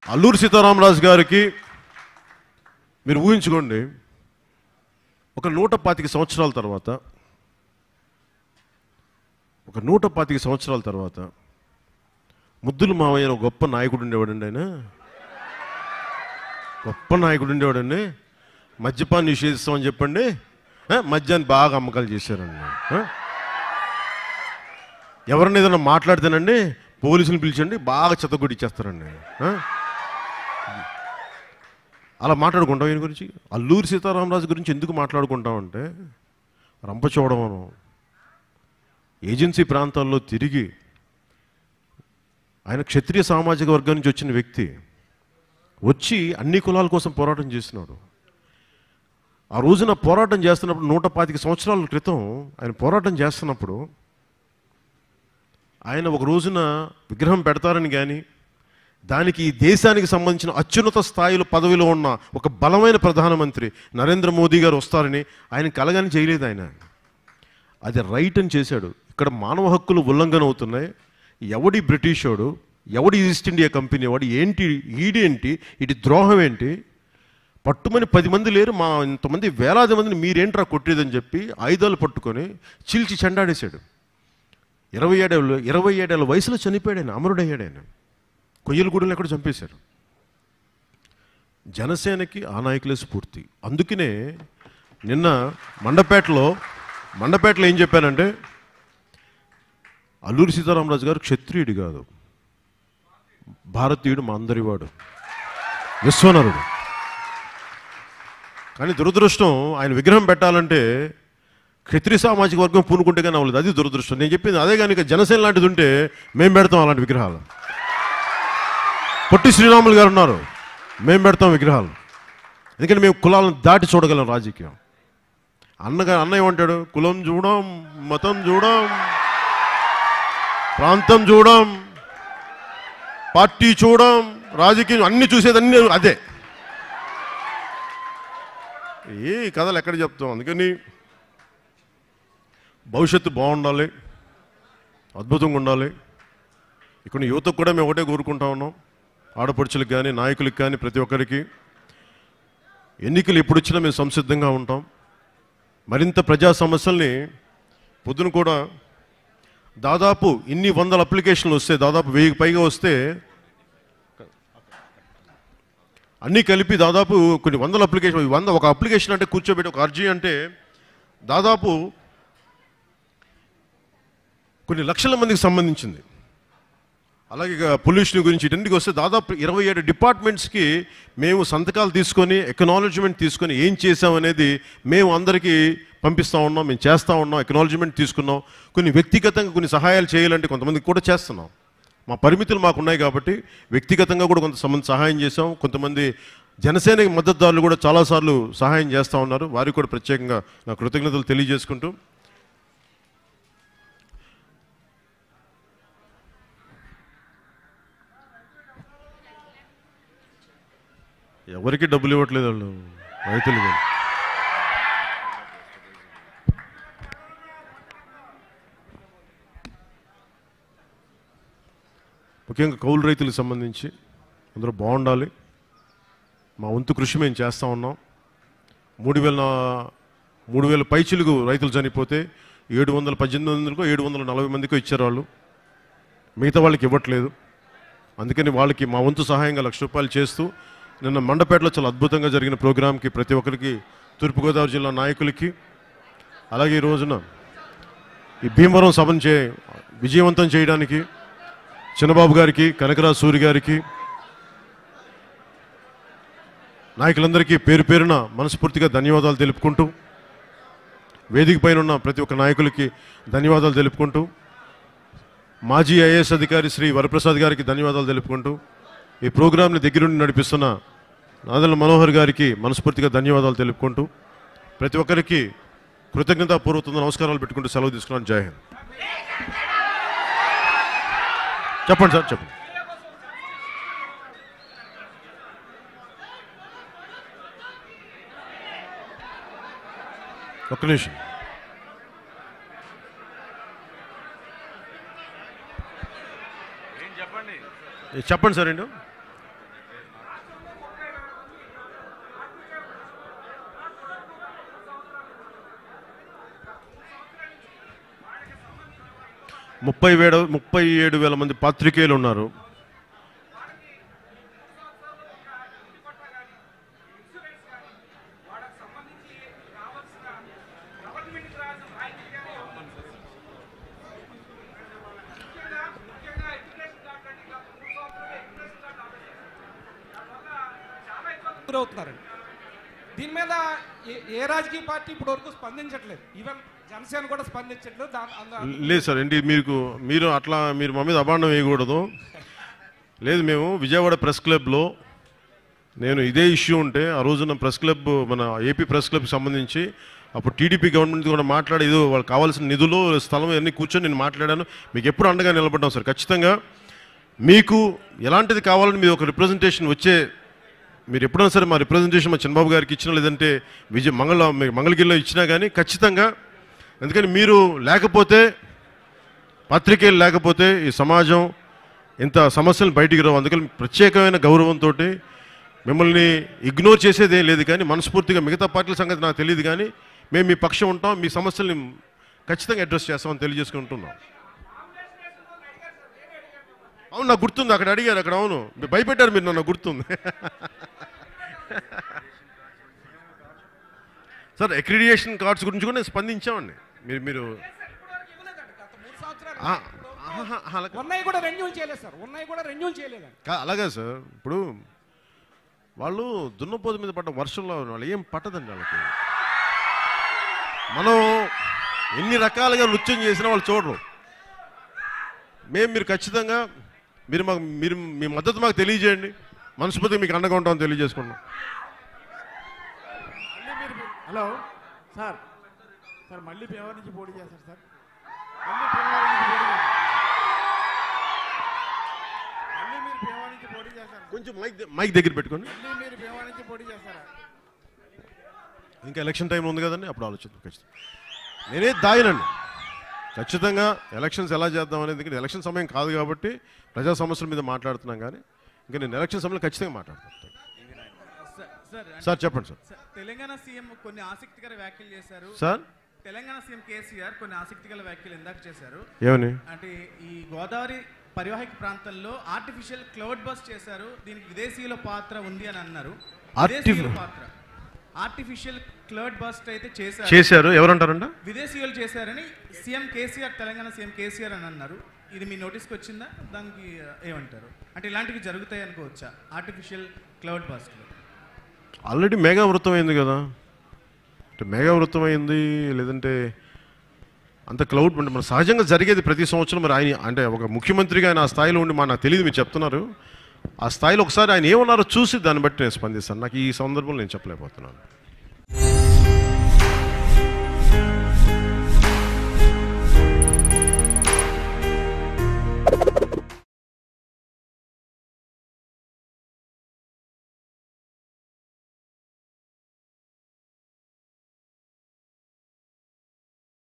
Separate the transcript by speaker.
Speaker 1: అల్లూరి సీతారామరాజు గారికి మీరు ఊహించుకోండి ఒక నూట పాతిక సంవత్సరాల తర్వాత ఒక నూట పాతిక సంవత్సరాల తర్వాత ముద్దులు మావయ్య ఒక గొప్ప నాయకుడు ఉండేవాడండి ఆయన గొప్ప నాయకుడు ఉండేవాడండి మద్యపాన్ని నిషేధిస్తామని చెప్పండి ఆ, మద్యాన్ని బాగా అమ్మకాలు చేశారండి ఆ? ఎవరిని ఏదైనా మాట్లాడితేనండి పోలీసులు పిలిచండి బాగా చెత్తగొడిచ్చేస్తారండి ఆ? అలా మాట్లాడుకుంటాం ఈయన గురించి అల్లూరి సీతారామరాజు గురించి ఎందుకు మాట్లాడుకుంటామంటే రంపచోడవరం ఏజెన్సీ ప్రాంతాల్లో తిరిగి ఆయన క్షత్రియ సామాజిక వర్గం నుంచి వచ్చిన వ్యక్తి వచ్చి అన్ని కులాల కోసం పోరాటం చేసినాడు ఆ రోజున పోరాటం చేస్తున్నప్పుడు నూట పాతిక సంవత్సరాల క్రితం ఆయన పోరాటం చేస్తున్నప్పుడు ఆయన ఒక రోజున విగ్రహం పెడతారని కానీ దానికి ఈ దేశానికి సంబంధించిన అత్యున్నత స్థాయిలో పదవిలో ఉన్న ఒక బలమైన ప్రధానమంత్రి నరేంద్ర మోదీ గారు వస్తారని ఆయన కలగాని చేయలేదు ఆయన అది రైట్ అని చేశాడు ఇక్కడ మానవ హక్కులు ఉల్లంఘన అవుతున్నాయి ఎవడి బ్రిటిషోడు ఎవడి ఈస్ట్ ఇండియా కంపెనీ వాడు ఏంటి ఈడేంటి ఇటు ద్రోహం ఏంటి పట్టుమని పది మంది లేరు మా ఇంతమంది వేలాది మందిని మీరేంట్రా కొట్టేదని చెప్పి ఆయుధాలు పట్టుకొని చీల్చి చెండాడేశాడు ఇరవై ఏడేళ్ళు ఇరవై ఏడేళ్ళ వయసులో చనిపోయాడు ఆయన అమరుడయ్యాడు ఆయన కొయ్యలగూడెలు ఎక్కడ చంపేశారు జనసేనకి ఆ నాయకులే స్ఫూర్తి అందుకనే నిన్న మండపేటలో మండపేటలో ఏం చెప్పానంటే అల్లూరి సీతారామరాజు గారు క్షత్రియుడు కాదు భారతీయుడు మా అందరివాడు విశ్వనరుడు కానీ దురదృష్టం ఆయన విగ్రహం పెట్టాలంటే క్షత్రియ సామాజిక వర్గం పూనుకుంటే కానీ అవ్వలేదు అది దురదృష్టం నేను చెప్పింది అదే కానీ ఇక జనసేన లాంటిది ఉంటే మేము పెడతాం అలాంటి విగ్రహాలు పొట్టి శ్రీరాములు గారు ఉన్నారు మేము పెడతాం విగ్రహాలు ఎందుకంటే మేము కులాలను దాటి చూడగలం రాజకీయం అన్నగా అన్న ఏమంటాడు కులం చూడం మతం చూడం ప్రాంతం చూడం పార్టీ చూడం రాజకీయం అన్ని చూసేది అన్ని అదే ఏ కథలు ఎక్కడ చెప్తాం అందుకని భవిష్యత్తు బాగుండాలి అద్భుతంగా ఉండాలి ఇక్కడ యువతకు కూడా మేము ఒకటే కోరుకుంటా ఉన్నాం ఆడపడుచులకు కానీ నాయకులకు కానీ ప్రతి ఒక్కరికి ఎన్నికలు ఎప్పుడు వచ్చినా మేము సంసిద్ధంగా ఉంటాం మరింత ప్రజా సమస్యల్ని పొద్దున కూడా దాదాపు ఇన్ని వందల అప్లికేషన్లు వస్తే దాదాపు వెయ్యికి పైగా వస్తే అన్నీ కలిపి దాదాపు కొన్ని వందల అప్లికేషన్ వంద ఒక అప్లికేషన్ అంటే కూర్చోబెట్టి ఒక అర్జీ అంటే దాదాపు కొన్ని లక్షల మందికి సంబంధించింది అలాగే ఇక పొల్యూషన్ గురించి ఇటన్నిటికి వస్తే దాదాపు ఇరవై ఏడు డిపార్ట్మెంట్స్కి మేము సంతకాలు తీసుకొని ఎకనాలజ్మెంట్ తీసుకొని ఏం చేసామనేది మేము అందరికీ పంపిస్తూ ఉన్నాం మేము చేస్తూ ఉన్నాం ఎకనాలజ్మెంట్ తీసుకున్నాం కొన్ని వ్యక్తిగతంగా కొన్ని సహాయాలు చేయాలంటే కొంతమందికి కూడా చేస్తున్నాం మా పరిమితులు మాకు ఉన్నాయి కాబట్టి వ్యక్తిగతంగా కూడా కొంతమంది సహాయం చేసాం కొంతమంది జనసేన మద్దతుదారులు కూడా చాలాసార్లు సహాయం చేస్తూ ఉన్నారు వారికి కూడా ప్రత్యేకంగా నా కృతజ్ఞతలు తెలియజేసుకుంటూ ఎవరికి డబ్బులు ఇవ్వట్లేదు వాళ్ళు రైతులు కానీ ముఖ్యంగా కౌలు రైతులకు సంబంధించి అందరూ బాగుండాలి మా వంతు కృషి మేము చేస్తూ ఉన్నాం మూడు వేల మూడు వేల పైచిలుగు రైతులు చనిపోతే ఏడు వందల పద్దెనిమిది వందలకో ఏడు వందల నలభై మందికో ఇచ్చారు వాళ్ళు మిగతా వాళ్ళకి ఇవ్వట్లేదు అందుకని వాళ్ళకి మా వంతు సహాయంగా లక్ష రూపాయలు చేస్తూ నిన్న మండపేటలో చాలా అద్భుతంగా జరిగిన ప్రోగ్రాంకి ప్రతి ఒక్కరికి తూర్పుగోదావరి జిల్లా నాయకులకి అలాగే ఈ రోజున ఈ భీమవరం సభను చే విజయవంతం చేయడానికి చిన్నబాబు గారికి కనకరాజు సూరి గారికి నాయకులందరికీ పేరు పేరున మనస్ఫూర్తిగా ధన్యవాదాలు తెలుపుకుంటూ వేదిక పైన ఉన్న ప్రతి ఒక్క నాయకులకి ధన్యవాదాలు తెలుపుకుంటూ మాజీ ఐఏఎస్ అధికారి శ్రీ వరప్రసాద్ గారికి ధన్యవాదాలు తెలుపుకుంటూ ఈ ప్రోగ్రాంని దగ్గరుండి నడిపిస్తున్న నాదల మనోహర్ గారికి మనస్ఫూర్తిగా ధన్యవాదాలు తెలుపుకుంటూ ప్రతి ఒక్కరికి కృతజ్ఞతాపూర్వకంగా నమస్కారాలు పెట్టుకుంటూ సెలవు తీసుకున్నాను జై హింద్ చెప్పండి సార్ చెప్పండి ఒక్క నిమిషం ఏ, చెప్పండి సార్ ఏంటో ముప్పై వేల ముప్పై ఏడు వేల మంది పాత్రికేయులు ఉన్నారు
Speaker 2: గురవుతున్నారండి దీని మీద ఏ- ఏ రాజకీయ పార్టీ ఇప్పటి వరకు స్పందించట్లేదు ఈవెన్ జనసేన కూడా స్పందించట్లేదు దాని అంద-
Speaker 1: లేదు సార్ ఏంటి మీకు మీరు అట్లా మీరు మా మీద అభాండం వేయకూడదు లేదు మేము విజయవాడ ప్రెస్ క్లబ్లో నేను ఇదే ఇష్యూ ఉంటే ఆ రోజున ప్రెస్ క్లబ్ మన ఏపీ ప్రెస్ క్లబ్కి సంబంధించి అప్పుడు టీడీపీ గవర్నమెంట్ కూడా మాట్లాడి ఏదో వాళ్ళకి కావాల్సిన నిధులు స్థలం అన్నీ కూర్చొని నేను మాట్లాడాను మీకు ఎప్పుడు అండగా నిలబడ్డాం సార్ ఖచ్చితంగా మీకు ఎలాంటిది కావాలని మీరు ఒక రిప్రజెంటేషన్ వచ్చే మీరు ఎప్పుడైనా సరే మా రిప్రజెంటేషన్ మా చంద్రబాబు గారికి ఇచ్చినా లేదంటే విజయ మంగళ మంగళగిరిలో ఇచ్చినా కానీ ఖచ్చితంగా ఎందుకని మీరు లేకపోతే పత్రికలు లేకపోతే ఈ సమాజం ఇంత సమస్యలు బయటికి రావు అందుకని ప్రత్యేకమైన గౌరవంతో మిమ్మల్ని ఇగ్నోర్ చేసేదేం లేదు కానీ మనస్ఫూర్తిగా మిగతా పార్టీల సంగతి నాకు తెలియదు కానీ మేము మీ పక్షం ఉంటాం మీ సమస్యల్ని ఖచ్చితంగా అడ్రస్ చేస్తామని తెలియజేసుకుంటున్నాం అవును నాకు గుర్తుంది అక్కడ అడిగారు అక్కడ అవును మీరు భయపెట్టారు మీరు నన్ను గుర్తుంది సార్ అక్రిడియేషన్ కార్డ్స్ గురించి కూడా నేను స్పందించామండి మీరు మీరు
Speaker 2: ఇప్పటివరకు ఇవ్వలేదండి. గత మూడు సంవత్సరాలు
Speaker 1: ఆ,
Speaker 2: ఇప్పుడు
Speaker 1: ఆహా, అలా కా-
Speaker 2: ఉన్నాయి కూడా రెన్యూల్ చేయలేదు సార్ ఉన్నాయి కూడా రెన్యూల్ చేయలేదండి
Speaker 1: కా- అలాగే సార్ ఇప్పుడు వాళ్ళు దున్నపోతు మీద పడ్డ వర్షంలో వాళ్ళు ఏం పట్టదండి వాళ్ళకి మనం ఎన్ని రకాలుగా నృత్యం చేసినా వాళ్ళు చూడరు మేము మీరు ఖచ్చితంగా మీరు మాకు మీరు మీ మద్దతు మాకు తెలియజేయండి మనస్ఫూర్తిగా మీకు అండగా ఉంటామని తెలియజేసుకున్నాం
Speaker 3: మళ్ళీ మీరు హలో సార్ సార్ మళ్ళీ పేవర్ నుంచి పోటీ చేస్తారు సార్ మళ్ళీ పేవర్ నుంచి పోటీ చేస్తారు మళ్ళీ మీరు పేవర్ నుంచి పోటీ చేస్తారు
Speaker 1: కొంచెం మైక్ ద- మైక్ దగ్గర పెట్టుకోండి
Speaker 3: మళ్ళీ మీరు పేవర్ నుంచి పోటీ చేస్తారా
Speaker 1: ఇంకా ఎలక్షన్ టైం ఉంది కదండి అప్పుడు ఆలోచిద్దాం ఖచ్చితంగా నేనే దాయనండి ఖచ్చితంగా ఎలక్షన్స్ ఎలా చేద్దాం అనేది ఇక్కడ ఎలక్షన్ సమయం కాదు కాబట్టి ప్రజా సమస్యల మీద మాట్లాడుతున్నాం కానీ ఇంకా నేను ఎలక్షన్ సమయంలో ఖచ్చితంగా మాట్లాడతాను
Speaker 4: సార్ సార్
Speaker 1: సార్ చెప్పండి సార్
Speaker 4: సార్, తెలంగాణ సీఎం కొన్ని ఆసక్తికర వ్యాఖ్యలు చేశారు
Speaker 1: సార్
Speaker 4: తెలంగాణ సీఎం కేసీఆర్ కొన్ని ఆసక్తికర వ్యాఖ్యలు ఇందాక చేశారు
Speaker 1: ఏమని
Speaker 4: అంటే ఈ గోదావరి పరివాహక ప్రాంతంలో ఆర్టిఫిషియల్ క్లౌడ్ బస్ చేశారు దీనికి విదేశీయుల పాత్ర ఉంది అని అన్నారు
Speaker 1: Artif-
Speaker 4: విదేశీయుల పాత్ర ఆర్టిఫిషియల్ క్లౌడ్ బస్ట్ అయితే చేశారు
Speaker 1: చేశారు ఎవరంటారంట
Speaker 4: విదేశీయులు చేశారని సీఎం కేసీఆర్ తెలంగాణ సీఎం కేసీఆర్ అని అన్నారు ఇది మీ నోటీస్కి వచ్చిందా దానికి ఆ, ఏమంటారు అంటే ఇలాంటివి జరుగుతాయి అనుకోవచ్చా ఆర్టిఫిషియల్ క్లౌడ్ బస్ట్లో
Speaker 1: ఆల్రెడీ మేఘా వృత్తం అయింది కదా అంటే మేఘా వృత్తం అయింది లేదంటే అంత క్లౌడ్ అంటే మన సహజంగా జరిగేది ప్రతి సంవత్సరం మరి ఆయన అంటే ఒక ముఖ్యమంత్రిగా ఆయన ఆ స్థాయిలో ఉండి మా నాకు తెలియదు మీరు చెప్తున్నారు ఆ స్థాయిలో ఒకసారి ఆయన ఏమన్నారో చూసి దాన్ని బట్టి నేను స్పందిస్తాను నాకు ఈ సందర్భంలో నేను చెప్పలేకపోతున్నాను